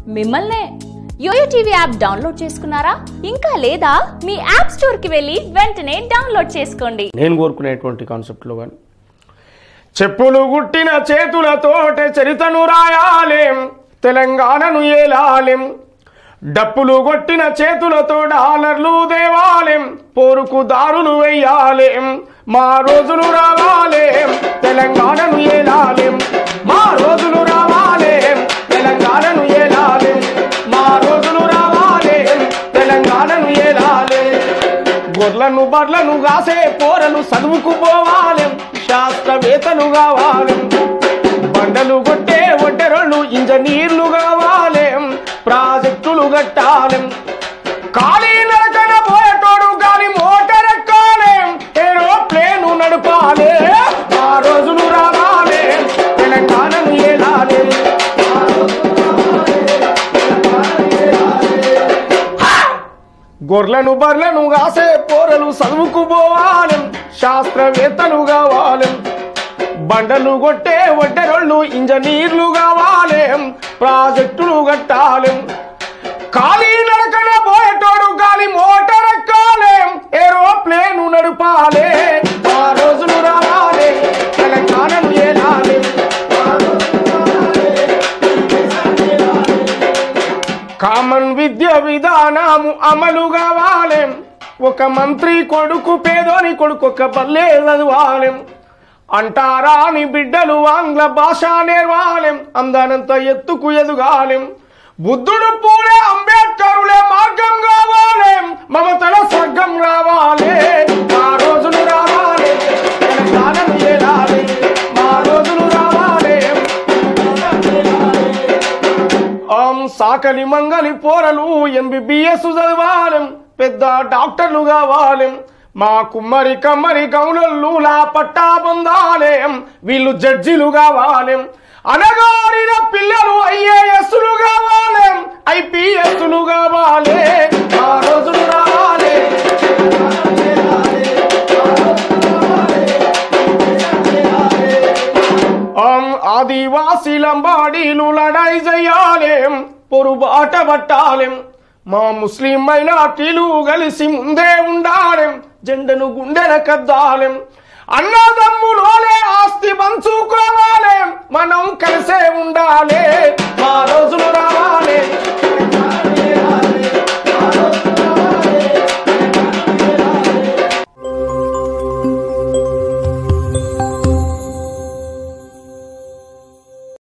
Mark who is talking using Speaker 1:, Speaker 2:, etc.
Speaker 1: మిమ్మల్నే yo-yo TV app download చేసుకున్నారా ఇంకా లేదా మీ యాప్ స్టోర్ కి వెళ్ళి వెంటనే డౌన్లోడ్ చేసుకోండి
Speaker 2: నేను కోరుకునేటువంటి కాన్సెప్ట్లో కానీ చెప్పులు గుట్టిన చేతులతోటే చరితను రాయాలేం తెలంగాణను ఏలాలేం డప్పులు కొట్టిన చేతులతో డాలర్లు దేవాలేం పోరుకు దారులు వెయ్యాలేం మా రోజులు రావాలేం తెలంగాణను ఏలాలేం మా రోజులు రావాలేం తెలంగాణను ఏలాలేం మా రోజులు రావాలేం తెలంగాణను ఏలాలేం గొర్లను బర్లను కాసే పోరలు చదువుకు పోవాలెం శాస్త్రవేత్తలు కావాలెం బండలు కొట్టే ఒడ్డెరళ్ళు ఇంజనీర్లు కావాలెం ప్రాజెక్టులు కట్టాలెం ఖాళీ నరకన పోయేటోడు గాలి మోటార్ ఎక్కాలెం ఏరోప్లేను నడపాలే ఆ రోజులు రావాలే తెలంగాణను ఏలాలే ఆ రోజులు రావాలే, తెలంగాణను ఏలాలే. గొర్రెలను బర్రెలను కాసే పోరలు చదువుకు పోవాలి శాస్త్రవేత్తలు కావాలి బండలు కొట్టే ఒడ్డెరోళ్ళు ఇంజనీర్లు కావాలి ప్రాజెక్టులు కట్టాలి ఖాళీ నడకన పోయేటోడు గాలి మోటార్ ఎక్కాలి ఏరోప్లేను నడపాలి ఆ రోజులు రావాలి తెలంగాణను ఏలాలి ఆ రోజులు రావాలి, దేశాన్ని ఏలాలి. కామన్ విద్య విధానము అమలు కావాలి ఒక మంత్రి కొడుకు పేదోని కొడుకు ఒక పల్లె చదవాలి అంటారా అని బిడ్డలు ఆంగ్ల భాష నేర్వాలి అందనంత ఎత్తుకు ఎదుగాలి బుద్ధుడు పూలే అంబేద్కరులే మార్గం కావాలి మమతల స్వర్గం రావాలి మా రోజులు రావాలి తెలంగాణను ఏలాలి మా రోజులు రావాలి ఆం సాకలి మంగలి పోరలు ఎంబీబీఎస్ చదవాలి పెద్ద డాక్టర్లు కావాలి మా కుమ్మరి కమ్మరి గౌనల్లు లా పట్టా పొందాలి వీళ్ళు జడ్జిలు కావాలి అనగారిన పిల్లలు ఐఏఎస్లు కావాలి ఐపీఎస్లు కావాలి ఆ రోజులు రావాలి ఆం ఆదివాసీ లంబాడీలు లడాయి చెయ్యాలేం పొరుబాట పట్టాలెం మా ముస్లిం మైనార్టీలు కలిసి ముందే ఉండాలెం జెండను గుండెన కద్దాలెం అన్నదమ్ములోనే ఆస్తి పంచుకోవాలెం మనం కలిసే ఉండాలే